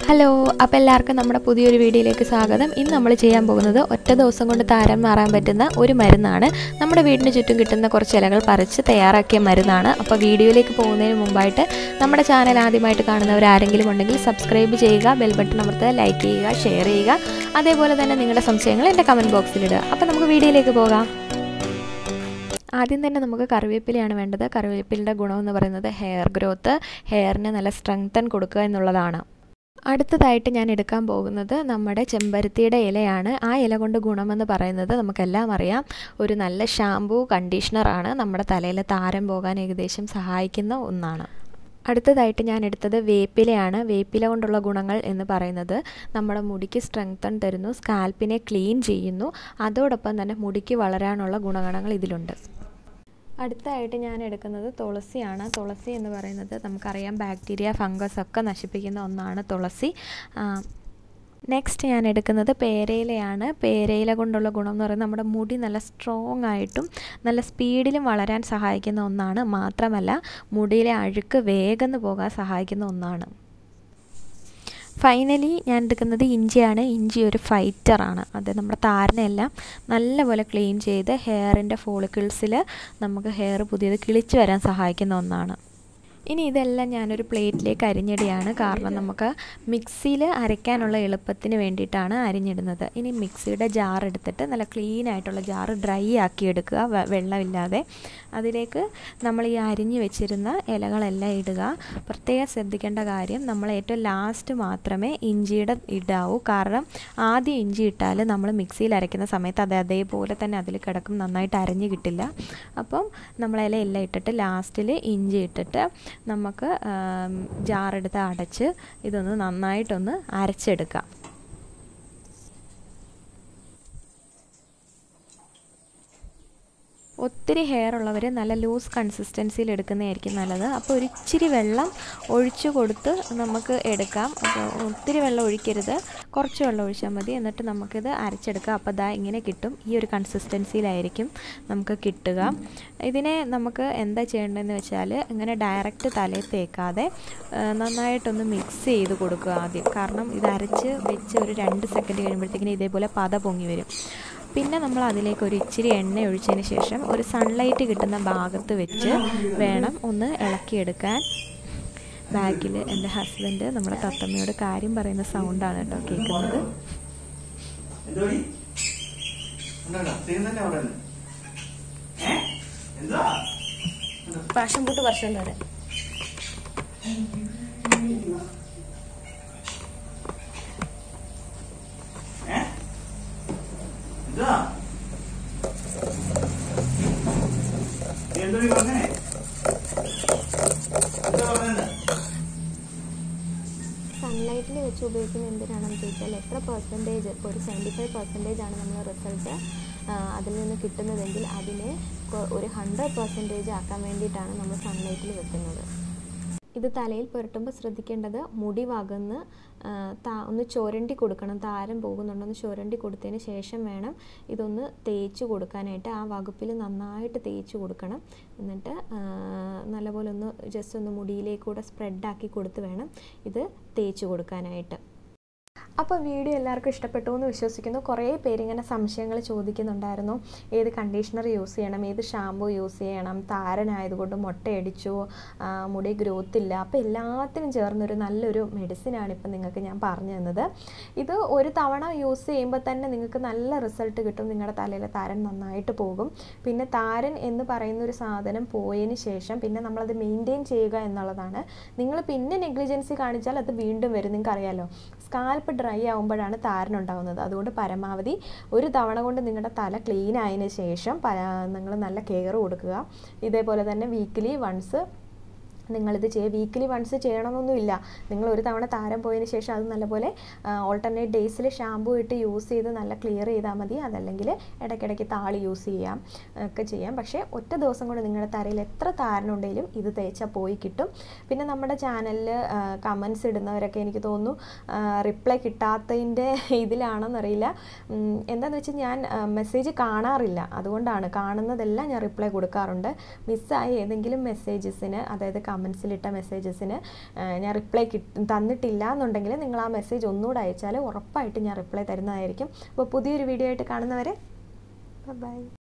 hello അപ്പോൾ എല്ലാവർക്കും നമ്മുടെ പുതിയൊരു വീഡിയോയിലേക്ക് സ്വാഗതം ഇന്ന് നമ്മൾ ചെയ്യാൻ പോകുന്നത് ഒറ്റ ദിവസം കൊണ്ട് താരം മാറാൻ പറ്റുന്ന ഒരു മരുന്നാണ് നമ്മുടെ വീടിന് ചുറ്റും കിട്ടുന്ന കുറച്ച് ഇലകൾ പറിച്ച് തയ്യാറാക്കിയ മരുന്നാണ് അപ്പോൾ വീഡിയോയിലേക്ക് പോകുന്നതിന് മുമ്പായിട്ട് നമ്മുടെ ചാനൽ ആദ്യമായിട്ട് കാണുന്നവർ ആരെങ്കിലും ഉണ്ടെങ്കിൽ സബ്സ്ക്രൈബ് ചെയ്യുക ബെൽ ബട്ടൺ അമർത്തുക ലൈക്ക് ചെയ്യുക ഷെയർ ചെയ്യുക അതേപോലെ തന്നെ നിങ്ങളുടെ സംശയങ്ങൾ എൻ്റെ കമൻറ്റ് ബോക്സിലിടുക അപ്പോൾ നമുക്ക് വീഡിയോയിലേക്ക് പോകാം ആദ്യം തന്നെ നമുക്ക് കറിവേപ്പിലയാണ് വേണ്ടത് കറിവേപ്പിലയുടെ ഗുണമെന്ന് പറയുന്നത് ഹെയർ ഗ്രോത്ത് ഹെയറിന് നല്ല സ്ട്രെങ്തൻ കൊടുക്കുക എന്നുള്ളതാണ് അടുത്തതായിട്ട് ഞാൻ എടുക്കാൻ പോകുന്നത് നമ്മുടെ ചെമ്പരത്തിയുടെ ഇലയാണ് ആ ഇല കൊണ്ട് ഗുണമെന്ന് പറയുന്നത് നമുക്കെല്ലാം അറിയാം ഒരു നല്ല ഷാമ്പൂ കണ്ടീഷണറാണ് നമ്മുടെ തലയിൽ താരം പോകാൻ ഏകദേശം സഹായിക്കുന്ന ഒന്നാണ് അടുത്തതായിട്ട് ഞാൻ എടുത്തത് വേപ്പിലയാണ് വേപ്പില കൊണ്ടുള്ള ഗുണങ്ങൾ എന്ന് പറയുന്നത് നമ്മുടെ മുടിക്ക് സ്ട്രെങ്തൺ തരുന്നു സ്കാൽപ്പിനെ ക്ലീൻ ചെയ്യുന്നു അതോടൊപ്പം തന്നെ മുടിക്ക് വളരാനുള്ള ഗുണഗണങ്ങൾ ഇതിലുണ്ട് അടുത്തായിട്ട് ഞാൻ എടുക്കുന്നത് തുളസിയാണ് തുളസി എന്ന് പറയുന്നത് നമുക്കറിയാം ബാക്ടീരിയ ഫംഗസ് ഒക്കെ നശിപ്പിക്കുന്ന ഒന്നാണ് തുളസി നെക്സ്റ്റ് ഞാൻ എടുക്കുന്നത് പേരയിലയാണ് പേരയില കൊണ്ടുള്ള ഗുണം എന്ന് പറയുന്നത് നമ്മുടെ മുടി നല്ല സ്ട്രോങ് ആയിട്ടും നല്ല സ്പീഡിലും വളരാൻ സഹായിക്കുന്ന ഒന്നാണ് മാത്രമല്ല മുടിയിലെ അഴുക്ക് വേഗം പോകാൻ സഹായിക്കുന്ന ഒന്നാണ് ഫൈനലി ഞാൻ എടുക്കുന്നത് ഇഞ്ചിയാണ് ഇഞ്ചി ഒരു ഫൈറ്ററാണ് അത് നമ്മുടെ താരനെല്ലാം നല്ലപോലെ ക്ലീൻ ചെയ്ത് ഹെയറിൻ്റെ ഫോളിക്കിൾസിൽ നമുക്ക് ഹെയർ പുതിയത് കിളിച്ച് വരാൻ സഹായിക്കുന്ന ഒന്നാണ് ഇനി ഇതെല്ലാം ഞാനൊരു പ്ലേറ്റിലേക്ക് അരിഞ്ഞിടുകയാണ് കാരണം നമുക്ക് മിക്സിയിൽ അരയ്ക്കാനുള്ള എളുപ്പത്തിന് വേണ്ടിയിട്ടാണ് അരിഞ്ഞിടുന്നത് ഇനി മിക്സിയുടെ ജാർ എടുത്തിട്ട് നല്ല ക്ലീൻ ആയിട്ടുള്ള ജാർ ഡ്രൈ ആക്കി എടുക്കുക വെള്ളമില്ലാതെ അതിലേക്ക് നമ്മൾ ഈ അരിഞ്ഞു വെച്ചിരുന്ന ഇലകളെല്ലാം ഇടുക പ്രത്യേകം ശ്രദ്ധിക്കേണ്ട കാര്യം നമ്മൾ ഏറ്റവും ലാസ്റ്റ് മാത്രമേ ഇഞ്ചിയുടെ ഇടാവൂ കാരണം ആദ്യം ഇഞ്ചി ഇട്ടാൽ നമ്മൾ മിക്സിയിൽ അരയ്ക്കുന്ന സമയത്ത് അത് അതേപോലെ തന്നെ അതിൽ കിടക്കും നന്നായിട്ട് അരഞ്ഞു കിട്ടില്ല അപ്പം നമ്മൾ ഇലയെല്ലാം ഇട്ടിട്ട് ലാസ്റ്റിൽ ഇഞ്ചി ഇട്ടിട്ട് നമുക്ക് ജാറെടുത്ത് അടച്ച് ഇതൊന്ന് നന്നായിട്ടൊന്ന് അരച്ചെടുക്കാം ഒത്തിരി ഹെയർ ഉള്ളവർ നല്ല ലൂസ് കൺസിസ്റ്റൻസിയിൽ എടുക്കുന്നതായിരിക്കും നല്ലത് അപ്പോൾ ഒരു ഇച്ചിരി വെള്ളം ഒഴിച്ചു കൊടുത്ത് നമുക്ക് എടുക്കാം അപ്പോൾ ഒത്തിരി വെള്ളം ഒഴിക്കരുത് കുറച്ച് വെള്ളം ഒഴിച്ചാൽ മതി എന്നിട്ട് നമുക്കിത് അരച്ചെടുക്കാം അപ്പോൾ ദാ ഇങ്ങനെ കിട്ടും ഈ ഒരു കൺസിസ്റ്റൻസിയിലായിരിക്കും നമുക്ക് കിട്ടുക ഇതിനെ നമുക്ക് എന്താ ചെയ്യേണ്ടതെന്ന് വെച്ചാൽ ഇങ്ങനെ ഡയറക്റ്റ് തലയിൽ തേക്കാതെ നന്നായിട്ടൊന്ന് മിക്സ് ചെയ്ത് കൊടുക്കുക ആദ്യം കാരണം ഇത് അരച്ച് വെച്ച് ഒരു രണ്ട് സെക്കൻഡ് കഴിയുമ്പോഴത്തേക്കിന് ഇതേപോലെ പത പൊങ്ങി വരും പിന്നെ നമ്മൾ അതിലേക്ക് ഒരു ഇച്ചിരി എണ്ണ ഒഴിച്ചതിന് ശേഷം ഒരു സൺലൈറ്റ് കിട്ടുന്ന ഭാഗത്ത് വെച്ച് വേണം ഒന്ന് ഇളക്കിയെടുക്കാൻ ബാക്കിൽ എൻ്റെ ഹസ്ബൻഡ് നമ്മുടെ തത്തമ്മയോട് കാര്യം പറയുന്ന സൗണ്ടാണ് കേട്ടോ കേൾക്കുന്നത് പാഷൻ പൂട്ട് വർഷം വരെ എന്തൊരു പറഞ്ഞേ എന്താ പറഞ്ഞത് സൺലൈറ്റിൽ വെച്ച് ഉപയോഗിക്കുന്നത് എന്തിനാണെന്ന് ചോദിച്ചാൽ എത്ര പെർസെൻറ്റേജ് ഇപ്പോൾ ഒരു സെവൻറ്റി ഫൈവ് പെർസെൻറ്റേജ് ആണ് നമ്മൾ റിസൾട്ട് അതിൽ നിന്ന് കിട്ടുന്നതെങ്കിൽ അതിനെ ഒരു ഹൺഡ്രഡ് പെർസെൻറ്റേജ് ആക്കാൻ വേണ്ടിയിട്ടാണ് നമ്മൾ സൺലൈറ്റിൽ വെക്കുന്നത് ഇത് തലയിൽ പുരട്ടുമ്പോൾ ശ്രദ്ധിക്കേണ്ടത് മുടി വകന്ന് താ ഒന്ന് ചുരണ്ടി കൊടുക്കണം താരം പോകുന്നുണ്ടോന്ന് ചുരണ്ടി കൊടുത്തതിന് ശേഷം വേണം ഇതൊന്ന് തേച്ച് കൊടുക്കാനായിട്ട് ആ വകുപ്പിൽ നന്നായിട്ട് തേച്ച് കൊടുക്കണം എന്നിട്ട് നല്ലപോലെ ഒന്ന് ജസ്റ്റ് ഒന്ന് മുടിയിലേക്കൂടെ സ്പ്രെഡാക്കി കൊടുത്ത് വേണം ഇത് തേച്ച് കൊടുക്കാനായിട്ട് അപ്പോൾ വീഡിയോ എല്ലാവർക്കും ഇഷ്ടപ്പെട്ടു എന്ന് വിശ്വസിക്കുന്നു കുറേ പേരിങ്ങനെ സംശയങ്ങൾ ചോദിക്കുന്നുണ്ടായിരുന്നു ഏത് കണ്ടീഷണർ യൂസ് ചെയ്യണം ഏത് ഷാമ്പു യൂസ് ചെയ്യണം താരനായതുകൊണ്ട് മുട്ടയടിച്ചു മുടി ഗ്രോത്ത് ഇല്ല അപ്പോൾ എല്ലാത്തിനും ചേർന്നൊരു നല്ലൊരു മെഡിസിനാണ് ഇപ്പം നിങ്ങൾക്ക് ഞാൻ പറഞ്ഞു തന്നത് ഇത് ഒരു തവണ യൂസ് ചെയ്യുമ്പോൾ തന്നെ നിങ്ങൾക്ക് നല്ല റിസൾട്ട് കിട്ടും നിങ്ങളുടെ തലയിലെ താരൻ നന്നായിട്ട് പോകും പിന്നെ താരൻ എന്ന് പറയുന്ന ഒരു സാധനം പോയതിന് ശേഷം പിന്നെ നമ്മളത് മെയിൻറ്റെയിൻ ചെയ്യുക എന്നുള്ളതാണ് നിങ്ങൾ പിന്നെ നെഗ്ലിജൻസി കാണിച്ചാൽ അത് വീണ്ടും വരും നിങ്ങൾക്ക് അറിയാലോ സ്കാൽപ്പ് ഡ്രൈ ആകുമ്പോഴാണ് താരനുണ്ടാകുന്നത് അതുകൊണ്ട് പരമാവധി ഒരു തവണ കൊണ്ട് നിങ്ങളുടെ തല ക്ലീൻ ആയതിനു ശേഷം നിങ്ങൾ നല്ല കെയർ കൊടുക്കുക ഇതേപോലെ തന്നെ വീക്കിലി വൺസ് നിങ്ങളിത് ചെയ്യുക വീക്കിലി വൺസ് ചെയ്യണമെന്നൊന്നുമില്ല നിങ്ങൾ ഒരു തവണ താരം പോയതിന് ശേഷം അത് നല്ലപോലെ ഓൾട്ടർനേറ്റ് ഡേയ്സിൽ ഷാമ്പൂ ഇട്ട് യൂസ് ചെയ്ത് നല്ല ക്ലിയർ ചെയ്താൽ മതി അതല്ലെങ്കിൽ ഇടയ്ക്കിടയ്ക്ക് താളി യൂസ് ചെയ്യാം ഒക്കെ ചെയ്യാം പക്ഷേ ഒറ്റ ദിവസം കൊണ്ട് നിങ്ങളുടെ തലയിൽ എത്ര താരനുണ്ടെങ്കിലും ഇത് തേച്ചാൽ പോയി കിട്ടും പിന്നെ നമ്മുടെ ചാനലിൽ കമൻസ് ഇടുന്നവരൊക്കെ എനിക്ക് തോന്നുന്നു റിപ്ലൈ കിട്ടാത്തതിൻ്റെ ഇതിലാണെന്നറിയില്ല എന്താണെന്ന് വെച്ചാൽ ഞാൻ മെസ്സേജ് കാണാറില്ല അതുകൊണ്ടാണ് കാണുന്നതെല്ലാം ഞാൻ റിപ്ലൈ കൊടുക്കാറുണ്ട് മിസ്സായ ഏതെങ്കിലും മെസ്സേജസിന് അതായത് കമൻസിലിട്ട മെസ്സേജസിന് ഞാൻ റിപ്ലൈ കിട്ട തന്നിട്ടില്ല എന്നുണ്ടെങ്കിൽ നിങ്ങൾ ആ മെസ്സേജ് ഒന്നുകൂടെ അയച്ചാൽ ഉറപ്പായിട്ട് ഞാൻ റിപ്ലൈ തരുന്നതായിരിക്കും അപ്പോൾ പുതിയൊരു വീഡിയോ ആയിട്ട് കാണുന്നവരെ ബൈ